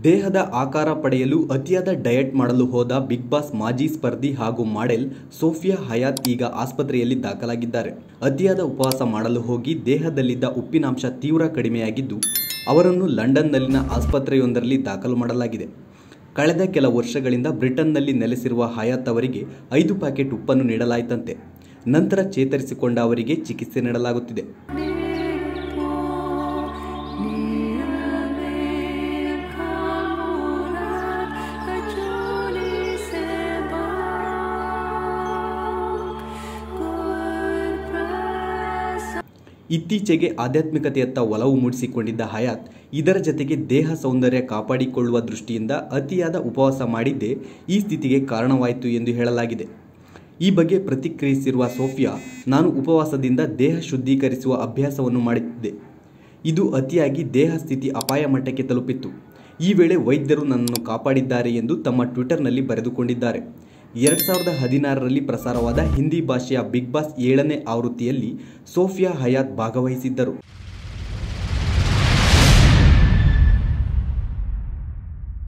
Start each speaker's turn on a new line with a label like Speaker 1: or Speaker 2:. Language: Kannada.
Speaker 1: ದೇಹದ ಆಕಾರ ಪಡೆಯಲು ಅತಿಯಾದ ಡಯಟ್ ಮಾಡಲು ಹೋದ ಬಿಗ್ ಬಾಸ್ ಮಾಜಿ ಸ್ಪರ್ಧಿ ಹಾಗೂ ಮಾಡೆಲ್ ಸೋಫಿಯಾ ಹಯಾತ್ ಈಗ ಆಸ್ಪತ್ರೆಯಲ್ಲಿ ದಾಖಲಾಗಿದ್ದಾರೆ ಅತಿಯಾದ ಉಪವಾಸ ಮಾಡಲು ಹೋಗಿ ದೇಹದಲ್ಲಿದ್ದ ಉಪ್ಪಿನಾಂಶ ತೀವ್ರ ಕಡಿಮೆಯಾಗಿದ್ದು ಅವರನ್ನು ಲಂಡನ್ನಲ್ಲಿನ ಆಸ್ಪತ್ರೆಯೊಂದರಲ್ಲಿ ದಾಖಲು ಮಾಡಲಾಗಿದೆ ಕಳೆದ ಕೆಲ ವರ್ಷಗಳಿಂದ ಬ್ರಿಟನ್ನಲ್ಲಿ ನೆಲೆಸಿರುವ ಹಯಾತ್ ಅವರಿಗೆ ಐದು ಪ್ಯಾಕೆಟ್ ಉಪ್ಪನ್ನು ನೀಡಲಾಯಿತಂತೆ ನಂತರ ಚೇತರಿಸಿಕೊಂಡ ಅವರಿಗೆ ಚಿಕಿತ್ಸೆ ನೀಡಲಾಗುತ್ತಿದೆ ಇತ್ತೀಚೆಗೆ ಆಧ್ಯಾತ್ಮಿಕತೆಯತ್ತ ಒಲವು ಮೂಡಿಸಿಕೊಂಡಿದ್ದ ಹಯಾತ್ ಇದರ ಜತೆಗೆ ದೇಹ ಸೌಂದರ್ಯ ಕಾಪಾಡಿಕೊಳ್ಳುವ ದೃಷ್ಟಿಯಿಂದ ಅತಿಯಾದ ಉಪವಾಸ ಮಾಡಿದ್ದೇ ಈ ಸ್ಥಿತಿಗೆ ಕಾರಣವಾಯಿತು ಎಂದು ಹೇಳಲಾಗಿದೆ ಈ ಬಗ್ಗೆ ಪ್ರತಿಕ್ರಿಯಿಸಿರುವ ಸೋಫಿಯಾ ನಾನು ಉಪವಾಸದಿಂದ ದೇಹ ಶುದ್ಧೀಕರಿಸುವ ಅಭ್ಯಾಸವನ್ನು ಮಾಡುತ್ತಿದ್ದೆ ಇದು ಅತಿಯಾಗಿ ದೇಹ ಸ್ಥಿತಿ ಅಪಾಯ ಮಟ್ಟಕ್ಕೆ ತಲುಪಿತ್ತು ಈ ವೇಳೆ ವೈದ್ಯರು ನನ್ನನ್ನು ಕಾಪಾಡಿದ್ದಾರೆ ಎಂದು ತಮ್ಮ ಟ್ವಿಟರ್ನಲ್ಲಿ ಬರೆದುಕೊಂಡಿದ್ದಾರೆ ಎರಡು ಸಾವಿರದ ಹದಿನಾರರಲ್ಲಿ ಪ್ರಸಾರವಾದ ಹಿಂದಿ ಭಾಷೆಯ ಬಿಗ್ ಬಾಸ್ ಏಳನೇ ಆವೃತ್ತಿಯಲ್ಲಿ ಸೋಫಿಯಾ ಹಯಾತ್ ಭಾಗವಹಿಸಿದ್ದರು